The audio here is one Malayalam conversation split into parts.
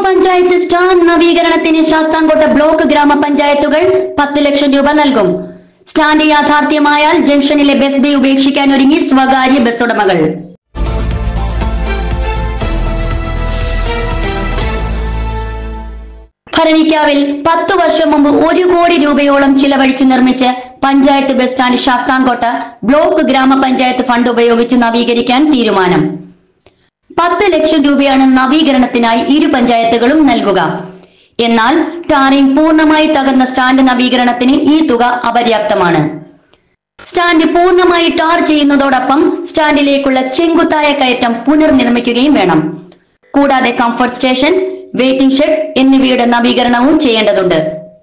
ഗ്രാമപഞ്ചായത്ത് സ്റ്റാൻഡ് നവീകരണത്തിന് ശാസ്താംകോട്ട ബ്ലോക്ക് ഗ്രാമപഞ്ചായത്തുകൾ പത്ത് ലക്ഷം രൂപ നൽകും സ്റ്റാൻഡ് യാഥാർത്ഥ്യമായാൽ ജംഗ്ഷനിലെ ബസ് ബേ ഉപേക്ഷിക്കാൻ ഒരുങ്ങി സ്വകാര്യ ബസ് ഉടമകൾ ഭരണിക്കാവിൽ പത്തു വർഷം മുമ്പ് ഒരു കോടി രൂപയോളം ചിലവഴിച്ച് നിർമ്മിച്ച് panchayat bus stand Sasthamkotta block ഗ്രാമപഞ്ചായത്ത് ഫണ്ട് ഉപയോഗിച്ച് നവീകരിക്കാൻ തീരുമാനം പത്ത് ലക്ഷം രൂപയാണ് നവീകരണത്തിനായി ഇരു പഞ്ചായത്തുകളും നൽകുക എന്നാൽ ടാറിംഗ് പൂർണ്ണമായി തകർന്ന സ്റ്റാൻഡ് നവീകരണത്തിന് ഈ തുക അപര്യാപ്തമാണ് സ്റ്റാൻഡ് പൂർണ്ണമായി ടാർ ചെയ്യുന്നതോടൊപ്പം സ്റ്റാൻഡിലേക്കുള്ള ചെങ്കുത്തായ കയറ്റം പുനർനിർമ്മിക്കുകയും വേണം കൂടാതെ കംഫർട്ട് സ്റ്റേഷൻ വെയിറ്റിംഗ് ഷെഡ് എന്നിവയുടെ നവീകരണവും ചെയ്യേണ്ടതുണ്ട്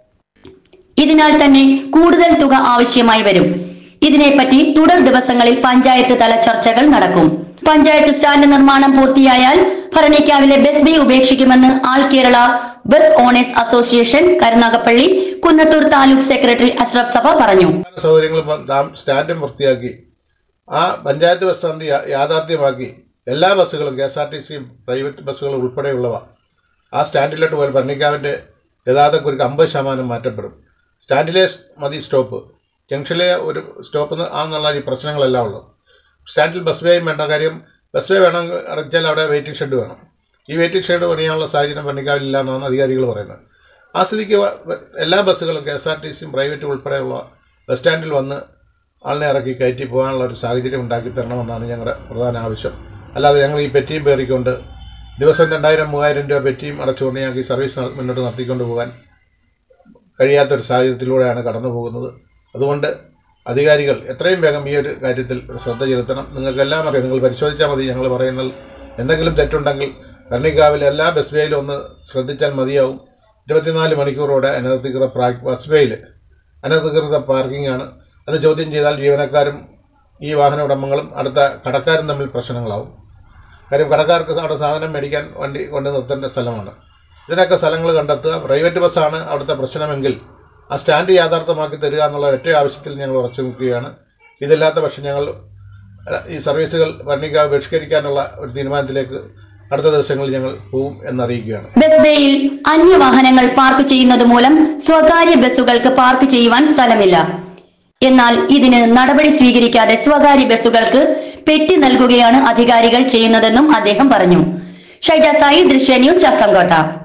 ഇതിനാൽ തന്നെ കൂടുതൽ തുക ആവശ്യമായി വരും ഇതിനെപ്പറ്റി തുടർ ദിവസങ്ങളിൽ പഞ്ചായത്ത് തല ചർച്ചകൾ നടക്കും പഞ്ചായത്ത് സ്റ്റാൻഡ് നിർമ്മാണം പൂർത്തിയായാൽ ഭരണിക്കാവിലെ ബസ് ബേ ഉപേക്ഷിക്കുമെന്ന് all Kerala bus owners association Karunagappally Kunnathur taluk secretary Ashraf സഭ പറഞ്ഞു അടിസ്ഥാന സൗകര്യങ്ങൾ ഇപ്പം ദാം സ്റ്റാൻഡും വൃത്തിയാക്കി ആ പഞ്ചായത്ത് ബസ് സ്റ്റാൻഡ് യാ- യാഥാർത്ഥ്യമാക്കി എല്ലാ ബസ്സുകളും കെ എസ് ആർ ടി സിയും പ്രൈവറ്റ് ബസ്സുകളും ഉൾപ്പെടെയുള്ളവ ആ സ്റ്റാൻഡിലോട്ട് പോയാൽ ഭരണിക്കാവിൻ്റെ ഗതാഗതക്കുരുക്ക് അമ്പത് ശതമാനം മാറ്റപ്പെടും സ്റ്റാൻഡിലെ സ് മതി സ്റ്റോപ്പ് ജംഗ്ഷനിലെ ഒരു സ്റ്റോപ്പ് ആണെന്നുള്ള ഈ പ്രശ്നങ്ങളെല്ലാം ഉള്ളത് സ്റ്റാൻഡിൽ ബസ് വേയും വേണ്ട കാര്യം ബസ് വേ വേണം അടച്ചാൽ അവിടെ വെയിറ്റിംഗ് ഷെഡ് വേണം ഈ വെയിറ്റിംഗ് ഷെഡ് പണിയാനുള്ള സാഹചര്യം ഭരണിക്കാവിലില്ല എന്നാണ് അധികാരികൾ പറയുന്നത് ആ സ്ഥിതിക്ക് വ- വ- എല്ലാ ബസ്സുകളും കെ എസ് ആർ ടി സിയും പ്രൈവറ്റ് ഉൾപ്പെടെയുള്ള ബസ് സ്റ്റാൻഡിൽ വന്ന് ആളിനെ ഇറക്കി കയറ്റി പോകാനുള്ള ഒരു സാഹചര്യം ഉണ്ടാക്കി തരണമെന്നാണ് ഞങ്ങളുടെ പ്രധാന ആവശ്യം അല്ലാതെ ഞങ്ങൾ ഈ പെറ്റിയും പേറിക്കൊണ്ട് ദിവസം രണ്ടായിരം മൂവായിരം രൂപ പെറ്റിയും അടച്ചുകൊണ്ട് ഞങ്ങൾക്ക് ഈ സർവീസ് നട- മുന്നോട്ട് നടത്തിക്കൊണ്ട് പോകാൻ കഴിയാത്തൊരു സാഹചര്യത്തിലൂടെയാണ് കടന്നു പോകുന്നത് അതുകൊണ്ട് അധികാരികൾ എത്രയും വേഗം ഈ ഒരു കാര്യത്തിൽ ഒരു ശ്രദ്ധ ചെലുത്തണം നിങ്ങൾക്കെല്ലാം അറിയാം നിങ്ങൾ പരിശോധിച്ചാൽ മതി ഞങ്ങൾ പറയുന്നത് എന്തെങ്കിലും തെറ്റുണ്ടെങ്കിൽ കർണിക്കാവിലെ എല്ലാ ബസ് വേയിലും ഒന്ന് ശ്രദ്ധിച്ചാൽ മതിയാവും ഇരുപത്തിനാല് മണിക്കൂറോടെ അനധികൃത പ്രാ ബസ് വേയിൽ അനധികൃത പാർക്കിംഗ് ആണ് അത് ചോദ്യം ചെയ്താൽ ജീവനക്കാരും ഈ വാഹന ഉടമകളും അടുത്ത കടക്കാരും തമ്മിൽ പ്രശ്നങ്ങളാവും കാര്യം കടക്കാർക്ക് അവിടെ സാധനം മേടിക്കാൻ വണ്ടി കൊണ്ട് നിർത്തേണ്ട സ്ഥലമാണ് ഇതിനൊക്കെ സ്ഥലങ്ങൾ കണ്ടെത്തുക പ്രൈവറ്റ് ബസ്സാണ് അവിടുത്തെ പ്രശ്നമെങ്കിൽ ആ സ്റ്റാൻഡ് യാഥാർത്ഥ്യമാക്കി തരിക എന്നുള്ള ഒറ്റ ആവശ്യത്തിൽ ഞങ്ങൾ ഉറച്ചു നിൽക്കുകയാണ് ഇതില്ലാത്ത പക്ഷം ഞങ്ങൾ അഹ്, ഈ സർവീസുകൾ വർണ്ണിക്കാവ് ബഹിഷ്കരിക്കാനുള്ള ഒരു തീരുമാനത്തിലേക്ക് അടുത്ത ദിവസങ്ങളിൽ ഞങ്ങൾ പോവും എന്നറിയിക്കുകയാണ് ബസ് ബേയിൽ അന്യവാഹനങ്ങൾ പാർക്ക് ചെയ്യുന്നത് മൂലം സ്വകാര്യ ബസ്സുകൾക്ക് പാർക്ക് ചെയ്യുവാൻ സ്ഥലമില്ല എന്നാൽ ഇതിന് നടപടി സ്വീകരിക്കാതെ സ്വകാര്യ ബസ്സുകൾക്ക് പെട്ടി നൽകുകയാണ് അധികാരികൾ ചെയ്യുന്നതെന്നും അദ്ദേഹം പറഞ്ഞു ഷൈജ സായി ദൃശ്യ ന്യൂസ് ശാസ്തംകോട്ട